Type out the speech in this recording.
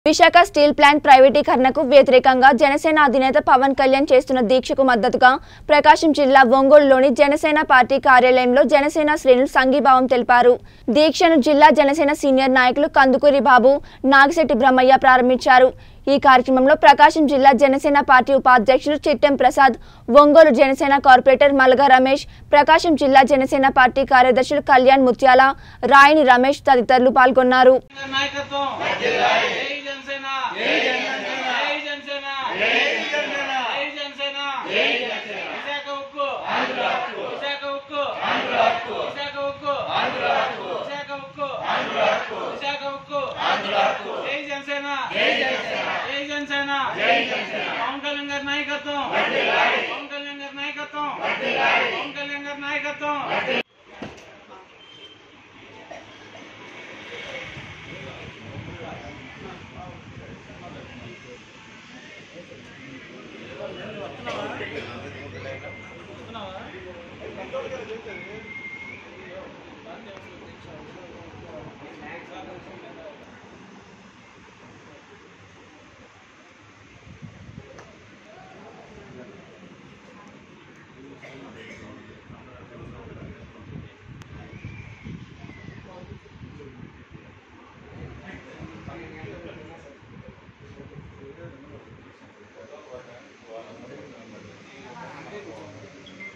Visakha steel plant ప్రైవేటీకరణకు వ్యతిరేకంగా జనసేన అధినేత పవన్ కళ్యాణ్ చేస్తున్న దీక్షకు మద్దతుగా ప్రకాశం జిల్లా ఒంగోలులోని జనసేన పార్టీ కార్యాలయంలో జనసేన శ్రేణులు సంఘీభావం తెలిపారు దీక్షను జిల్లా జనసేన సీనియర్ నాయకులు కందుకూరి బాబు నాగిశెట్టి బ్రహ్మయ్య ప్రారంభించారు ఈ కార్యక్రమంలో ప్రకాశం జిల్లా జనసేన పార్టీ ఉపాధ్యక్షులు చిట్టెం ప్రసాద్ ఒంగోలు జనసేన కార్పొరేటర్ మల్గా రమేష్ ప్రకాశం జిల్లా జనసేన పార్టీ కార్యదర్శులు కళ్యాణ్ ముత్యాల రాయని రమేష్ తదితరులు పాల్గొన్నారు నాయకత్వం జై జనసేన జై జనసేన జై జనసేన జై జనసేన జై జనసేన విశాఖ ఉక్కు ఆంధ్ర హక్కు విశాఖ ఉక్కు ఆంధ్ర హక్కు విశాఖ ఉక్కు ఆంధ్ర హక్కు విశాఖ ఉక్కు ఆంధ్ర హక్కు విశాఖ ఉక్కు ఆంధ్ర హక్కు జై జనసేన జై జనసేన జై జనసేన జై జనసేన పవన్ కళ్యాణ్ గారి నాయకత్వం పవన్ కళ్యాణ్ గారి నాయకత్వం పవన్ కళ్యాణ్ గారి నాయకత్వం